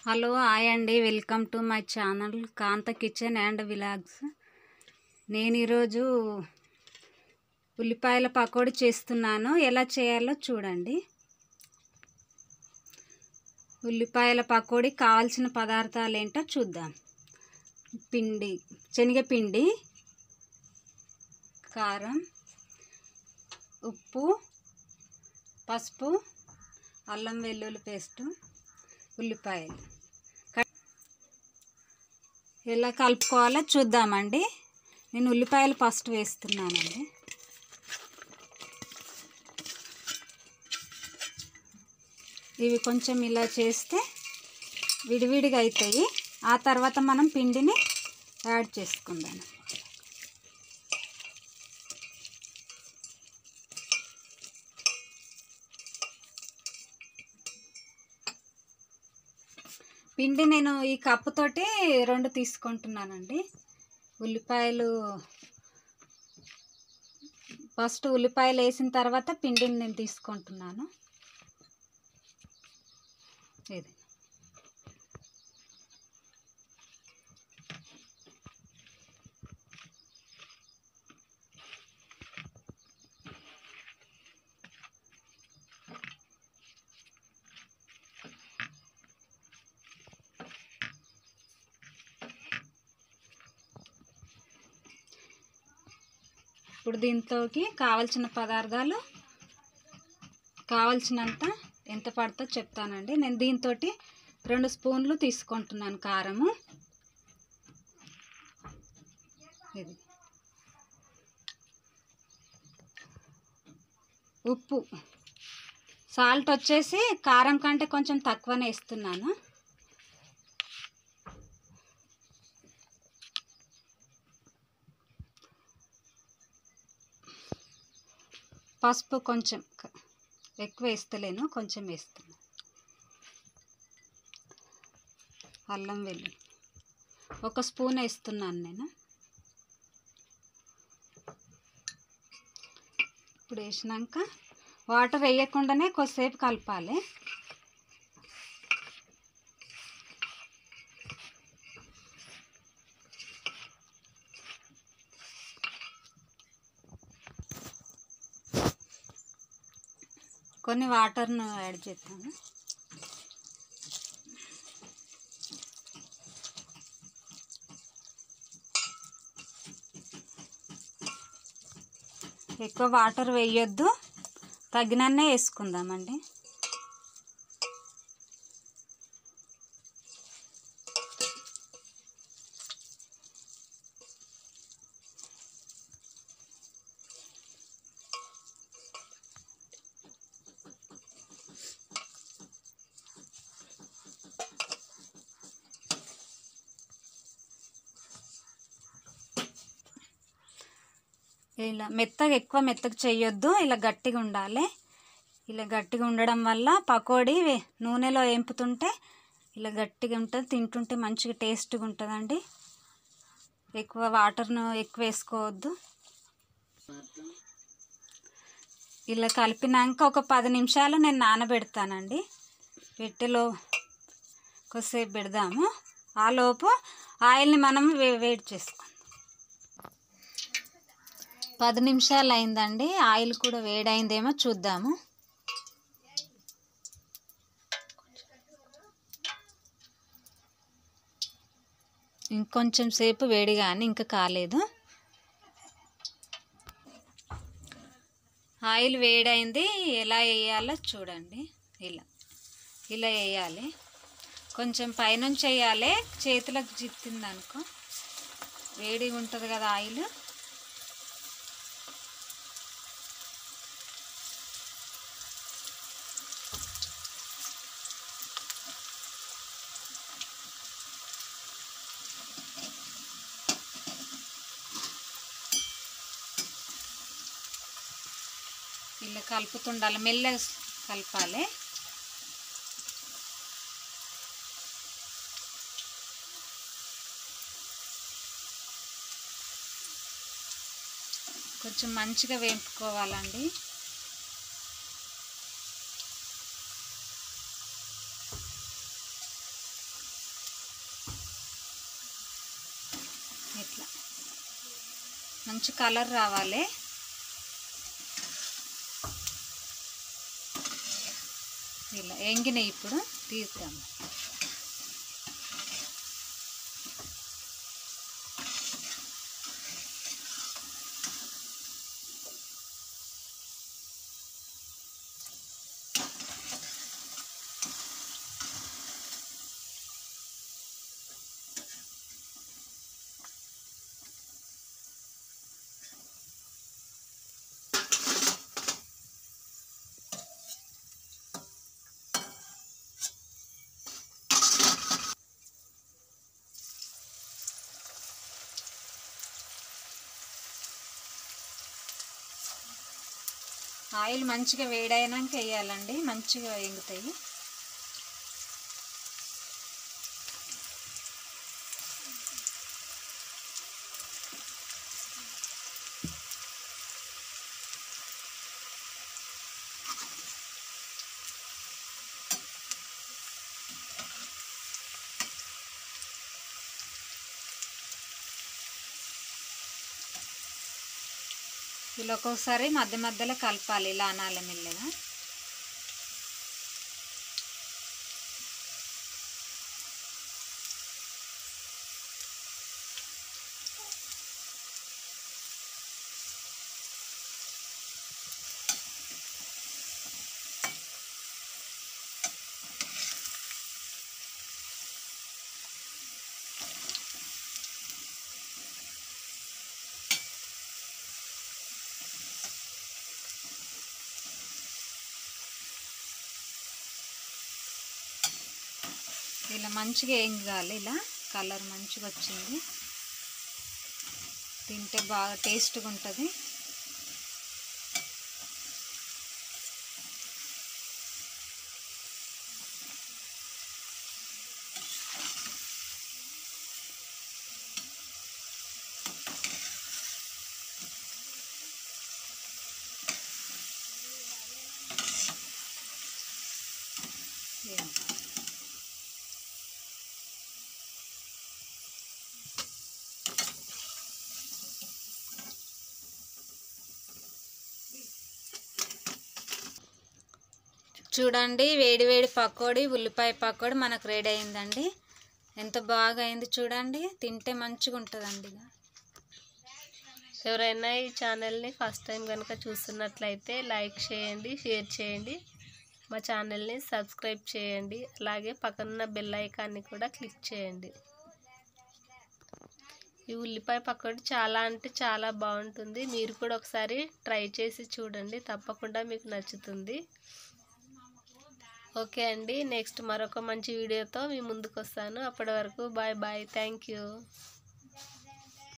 Hello hi అండి welcome to my channel Kantha kitchen and vlogs నేను ఈరోజు ఉల్లిపాయల పకోడీ చేస్తున్నాను ఎలా చేయాలో చూడండి ఉల్లిపాయల పకోడీ కావాల్సిన పదార్థాలు ఏంటో చూద్దాం పిండి శనగపిండి కారం ఉప్పు పసుపు అల్లం వెల్లుల్లి పేస్టు ఉల్లిపాయలు క- ఎలా కలుపుకోవాలో చూద్దామండి నేను ఉల్లిపాయలు ఫస్ట్ వేస్తున్నానండి ఇవి కొంచెం ఇలా చేస్తే విడివిడిగా అవుతాయి ఆ తర్వాత మనం పిండిని యాడ్ చేసుకుందాం పిండి నేను ఈ కప్పుతోటి రెండు తీసుకుంటున్నానండి ఉల్లిపాయలు ఫస్ట్ ఉల్లిపాయలు వేసిన తర్వాత పిండిని నేను తీసుకుంటున్నాను ఇది ఇప్పుడు దీంట్లోకి కావలసిన పదార్థాలు కావలసినంత ఎంత పడుతుందో చెప్తానండి నేను దీంతో రెండు స్పూన్లు తీసుకుంటున్నాను కారము ఇది ఉప్పు సాల్ట్ వచ్చేసి కారం కంటే కొంచెం తక్కువనే ఇస్తున్నాను పసుపు కొంచెం క- ఎక్కువ వేస్తలేను కొంచెం వేస్తున్నాను అల్లం వెల్లుల్లి ఒక స్పూన్ వేస్తున్నాను నేను ఇప్పుడు వేసినాక వాటర్ వేయకుండానే కొద్దిసేపు కలపాలి కొన్ని వాటర్ను యాడ్ చేస్తాను ఎక్కువ వాటర్ వేయొద్దు తగినన్నే వేసుకుందామండి ఇలా మెత్తగా ఎక్కువ మెత్తగా చేయొద్దు ఇలా గట్టిగా ఉండాలి ఇలా గట్టిగా ఉండడం వల్ల పకోడీ వే- నూనెలో వేంపుతుంటే ఇలా గట్టిగా ఉంటుంది తింటుంటే మంచిగా టేస్ట్గా ఉంటుందండి ఎక్కువ వాటర్ను ఎక్కువ వేసుకోవద్దు ఇలా కలిపినాక ఒక పది నిమిషాలు నేను నానబెడతానండి పెట్టెలో కొద్దిసేపు పెడదాము ఆ లోపు ఆయిల్ని మనం వే వేడి చేసుకుందాం పది నిమిషాలు అయిందండి ఆయిల్ కూడా వేడైందేమో చూద్దాము ఇంకొంచెం సేపు వేడి కానీ ఇంకా కాలేదు ఆయిల్ వేడైంది ఎలా వేయాలో చూడండి ఇలా ఇలా వేయాలి కొంచెం పైనుంచి వేయాలి చేతులకు జిత్తింది అనుకో వేడిగా ఉంటుంది కదా ఆయిల్ ఇలా కలుపుతుండాలి మెల్లగా కలపాలి కొంచెం మంచిగా వేపుకోవాలండి మంచి కలర్ రావాలి ఇలా ఎంగినాయి ఇప్పుడు తీద్దాము ఆయిల్ మంచిగా వేడైనాక వేయాలండి మంచిగా ఎంగుతాయి ఇలా ఒక్కొక్కసారి మధ్య మధ్యలో కలపాలి ఇలా అనాలి మెల్లగా ఇలా మంచిగా ఎంగాలి ఇలా కలర్ మంచిగా వచ్చింది తింటే బాగా టేస్ట్గా ఉంటుంది ఏం. చూడండి వేడి వేడి పకోడీ ఉల్లిపాయ పకోడీ మనకు రెడీ అయిందండి ఎంత బాగా అయింది చూడండి తింటే మంచిగా ఉంటుందండి ఇక ఎవరైనా ఈ ఛానల్ని ఫస్ట్ టైం కనుక చూస్తున్నట్లయితే లైక్ చేయండి షేర్ చేయండి మా ఛానల్ని సబ్స్క్రైబ్ చేయండి అలాగే పక్కనున్న బెల్ ఐకాన్ని కూడా క్లిక్ చేయండి ఈ ఉల్లిపాయ పకోడీ చాలా అంటే చాలా బాగుంటుంది మీరు కూడా ఒకసారి ట్రై చేసి చూడండి తప్పకుండా మీకు నచ్చుతుంది ఓకే అండి నెక్స్ట్ మరొక మంచి వీడియోతో మీ ముందుకు వస్తాను అప్పటి వరకు బాయ్ బాయ్ థ్యాంక్ యూ